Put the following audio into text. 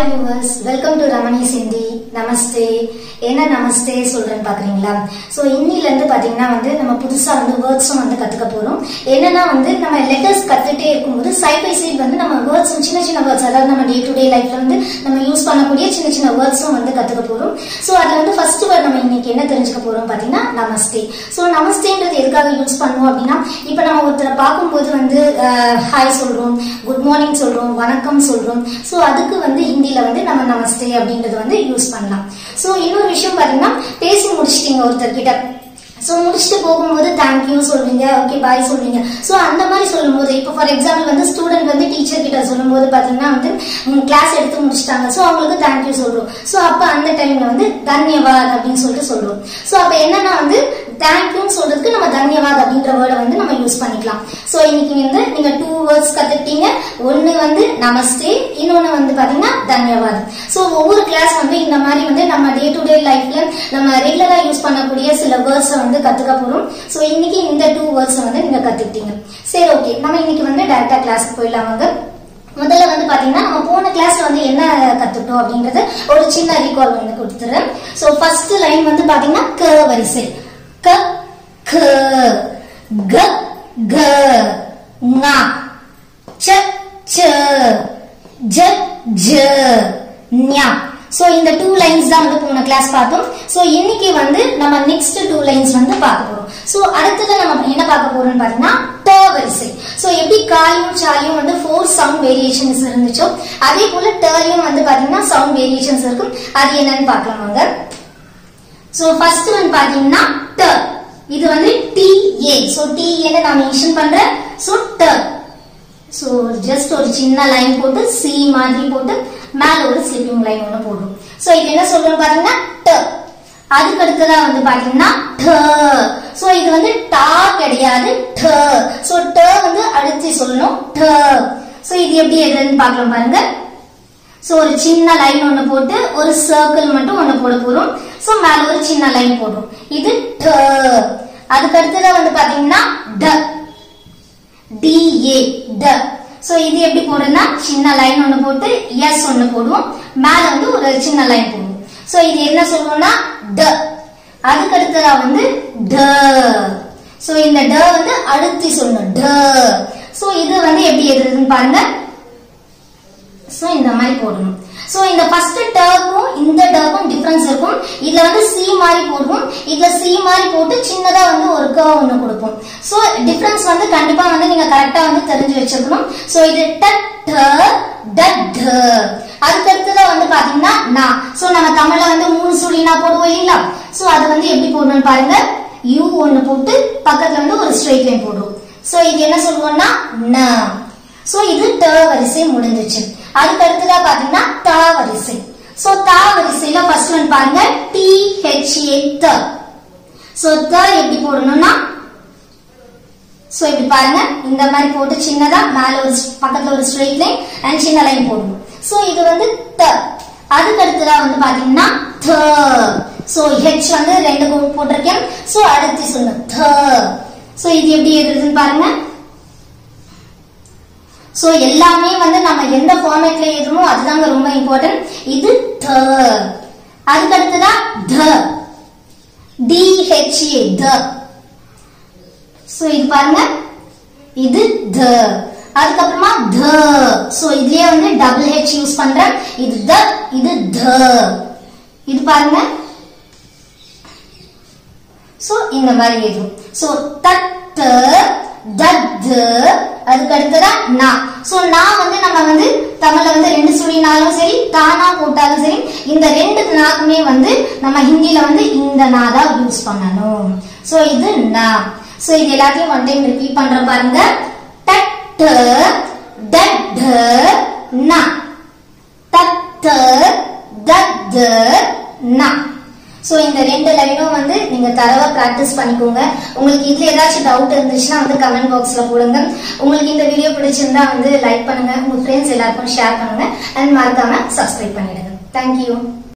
hi viewers welcome to Ramani சிந்தி நமஸ்தே என்ன நமஸ்தே சொல்றேன்னு பாக்குறீங்களா ஸோ இன்னில இருந்து பாத்தீங்கன்னா வந்து நம்ம புதுசா வந்து வேர்ட்ஸும் வந்து கத்துக்க போறோம் என்னன்னா வந்து நம்ம லெட்டர்ஸ் கத்துட்டே இருக்கும்போது சைட் பை சைட் வந்து நம்ம வேர்ட்ஸ் சின்ன சின்ன வேர்ட்ஸ் அதாவது நம்ம டே டு டே லைஃப்ல வந்து நம்ம யூஸ் பண்ணக்கூடிய சின்ன சின்ன வேர்ட்ஸும் வந்து கத்துக்க போறோம் ஸோ அதுல வந்து ஃபர்ஸ்ட் வேர்ட் நம்ம இன்னைக்கு என்ன தெரிஞ்சுக்க போறோம் பாத்தீங்கன்னா நமஸ்தே ஸோ நமஸ்தேன்றது எதுக்காக யூஸ் பண்ணுவோம் அப்படின்னா இப்போ நம்ம ஒருத்தரை பார்க்கும்போது வந்து ஹாய் சொல்றோம் குட் மார்னிங் சொல்றோம் வணக்கம் சொல்றோம் ஸோ அதுக்கு வந்து ஹிந்தில வந்து நம்ம நமஸ்தே அப்படின்றது வந்து யூஸ் பண்ணலாம் ஸோ இன்னொரு விஷயம் பாத்தீங்கன்னா பேசி முடிச்சிட்டீங்க ஒருத்தர் கிட்ட ஸோ முடிச்சுட்டு போகும்போது தேங்க்யூ சொல்வீங்க ஓகே பாய் சொல்வீங்க ஸோ அந்த மாதிரி சொல்லும்போது இப்போ ஃபார் எக்ஸாம்பிள் வந்து ஸ்டூடெண்ட் வந்து டீச்சர் கிட்ட சொல்லும்போது பார்த்தீங்கன்னா வந்து கிளாஸ் எடுத்து முடிச்சிட்டாங்க ஸோ அவங்களுக்கு தேங்க்யூ சொல்றோம் ஸோ அப்போ அந்த டைம்ல வந்து தன்யவாத் அப்படின்னு சொல்லிட்டு சொல்றோம் ஸோ அப்போ என்னன்னா வந்து தேங்க்யூன்னு சொல்றதுக்கு நம்ம தன்யவாத் அப்படின்ற வேர்டை வந்து நம்ம யூஸ் பண்ணிக்கலாம் ஸோ இன்னைக்கு வந்து நீங்க டூ வேர்ட்ஸ் கத்துக்கிட்டீங்க ஒன்னு வந்து நமஸ்தே இன்னொன்னு வந்து பாத்தீங்கன்னா தன்யவாத் ஸோ ஒவ்வொரு கிளாஸ் வந்து இந்த மாதிரி வந்து நம்ம டே டு டே லைஃப்ல நம்ம ரெகுலரா யூஸ் பண்ணக்கூடிய சில வேர்ட்ஸை வந்து கத்துக்க போறோம் ஸோ இன்னைக்கு இந்த டூ வேர்ட்ஸை வந்து நீங்க கத்துக்கிட்டீங்க சரி ஓகே நம்ம இன்னைக்கு வந்து டைரக்டா கிளாஸ்க்கு போயிடலாம் வாங்க முதல்ல வந்து பாத்தீங்கன்னா நம்ம போன கிளாஸ்ல வந்து என்ன கத்துக்கிட்டோம் அப்படிங்கறது ஒரு சின்ன ரீகால் வந்து கொடுத்துறேன் ஸோ ஃபர்ஸ்ட் லைன் வந்து பாத்தீங்கன்னா க வரிசை க க க க ங ச ச ஜ ஜ ஞ சோ இந்த டூ லைன்ஸ் தான் வந்து போன கிளாஸ் பார்த்தோம் சோ இன்னைக்கு வந்து நம்ம நெக்ஸ்ட் டூ லைன்ஸ் வந்து பார்க்க போறோம் சோ அடுத்தது நம்ம என்ன பார்க்க போறோம்னு பாத்தீங்கன்னா ட வரிசை சோ எப்படி காயும் சாலியும் வந்து ஃபோர் சவுண்ட் வேரியேஷன்ஸ் இருந்துச்சோ அதே போல டர்லையும் வந்து பாத்தீங்கன்னா சவுண்ட் வேரியேஷன்ஸ் இருக்கும் அது என்னன்னு பார்க்கலாம் வாங்க சோ ஃபர்ஸ்ட் ஒன் பாத்தீங்கன்னா ட இது வந்து டி ஏ சோ டி ஏன்னு நான் மென்ஷன் பண்றேன் சோ ட சோ ஜஸ்ட் ஒரு சின்ன லைன் போட்டு சி மாதிரி போட்டு மேல ஒரு ஸ்லிப்பிங் லைன் ஒன்று போடுறோம் சோ இது என்ன சொல்றோம் பாத்தீங்கன்னா ட அதுக்கு அடுத்ததா வந்து பாத்தீங்கன்னா ட சோ இது வந்து டா கிடையாது ட சோ ட வந்து அழுத்தி சொல்லணும் ட சோ இது எப்படி எதுன்னு பார்க்கலாம் பாருங்க சோ ஒரு சின்ன லைன் ஒன்று போட்டு ஒரு சர்க்கிள் மட்டும் ஒன்று போட போறோம் சோ மேல ஒரு சின்ன லைன் போடுறோம் இது ட அதுக்கு அடுத்ததா வந்து பாத்தீங்கன்னா ட டிஏ ட சோ இது எப்படி போடுறதுன்னா சின்ன லைன் ஒன்று போட்டு எஸ் ஒன்று போடுவோம் மேல வந்து ஒரு சின்ன லைன் போடுவோம் சோ இது என்ன சொல்லுவோம்னா ட அதுக்கு அடுத்ததா வந்து ட சோ இந்த ட வந்து அழுத்தி சொல்லணும் ட சோ இது வந்து எப்படி எழுதுதுன்னு பாருங்க சோ இந்த மாதிரி போடணும் சோ இந்த ஃபர்ஸ்ட் டர்க்கும் இந்த டர்க்கும் டிஃபரன்ஸ் இருக்கும் இதுல வந்து சி மாதிரி போடுவோம் இதுல சி மாதிரி போட்டு சின்னதா வந்து ஒரு கர்வ் ஒன்று கொடுப்போம் சோ டிஃபரன்ஸ் வந்து கண்டிப்பா வந்து நீங்க கரெக்டா வந்து தெரிஞ்சு வச்சிருக்கணும் சோ இது டட் டட் அதுக்கு அடுத்ததா வந்து பாத்தீங்கன்னா நா சோ நம்ம தமிழ்ல வந்து மூணு சுழினா போடுவோம் இல்லைங்களா சோ அது வந்து எப்படி போடணும்னு பாருங்க யூ ஒன்னு போட்டு பக்கத்துல வந்து ஒரு ஸ்ட்ரெயிட் லைன் போடுவோம் சோ இது என்ன சொல்லுவோம்னா ந சோ இது ட வரிசை முடிஞ்சிச்சு அதுக்கு அடுத்ததா பாத்தீங்கன்னா தா வரிசை சோ தா வரிசையில ஃபர்ஸ்ட் ஒன் பாருங்க டி ஹெச் ஏ த சோ த எப்படி போடணும்னா சோ இப்படி பாருங்க இந்த மாதிரி போட்டு சின்னதா மேல ஒரு பக்கத்துல ஒரு ஸ்ட்ரெயிட் லைன் அண்ட் சின்ன லைன் போடணும் சோ இது வந்து த அதுக்கு அடுத்ததா வந்து பாத்தீங்கன்னா த சோ ஹெச் வந்து ரெண்டு போட்டிருக்கேன் சோ அடுத்து சொல்லணும் த சோ இது எப்படி எழுதுன்னு பாருங்க சோ எல்லாமே வந்து நம்ம எந்த ஃபார்மேட்ல எழுதுமோ அதுதாங்க ரொம்ப இம்பார்ட்டன்ட் இது த அதுக்கு அடுத்ததா த டி ஹெச் ஏ த சோ இது பாருங்க இது த அதுக்கப்புறமா த சோ இதுலயே வந்து டபுள் ஹெச் யூஸ் பண்றேன் இது த இது த இது பாருங்க சோ இந்த மாதிரி எழுதும் சோ தத் தத் அதுக்கு அடுத்ததா நா சோ நான் வந்து நம்ம வந்து தமிழ்ல வந்து ரெண்டு சுழினாலும் சரி தானா போட்டாலும் சரி இந்த ரெண்டு நாக்குமே வந்து நம்ம ஹிந்தில வந்து இந்த நா தான் யூஸ் பண்ணணும் சோ இது நா சோ இது எல்லாத்தையும் ஒன் டைம் ரிப்பீட் பண்ற பாருங்க தட் தட் நா தத் தத் நா சோ இந்த ரெண்டு லைனும் வந்து நீங்க தரவா பிராக்டிஸ் பண்ணிக்கோங்க உங்களுக்கு இதுல ஏதாச்சும் டவுட் இருந்துச்சுன்னா வந்து கமெண்ட் பாக்ஸ்ல போடுங்க உங்களுக்கு இந்த வீடியோ பிடிச்சிருந்தா வந்து லைக் பண்ணுங்க உங்க ஃப்ரெண்ட்ஸ் எல்லாருக்கும் ஷேர் பண்ணுங்க அண்ட் மறக்காம சப்ஸ்கிரைப் பண்ணிடுங்க தேங்க்யூ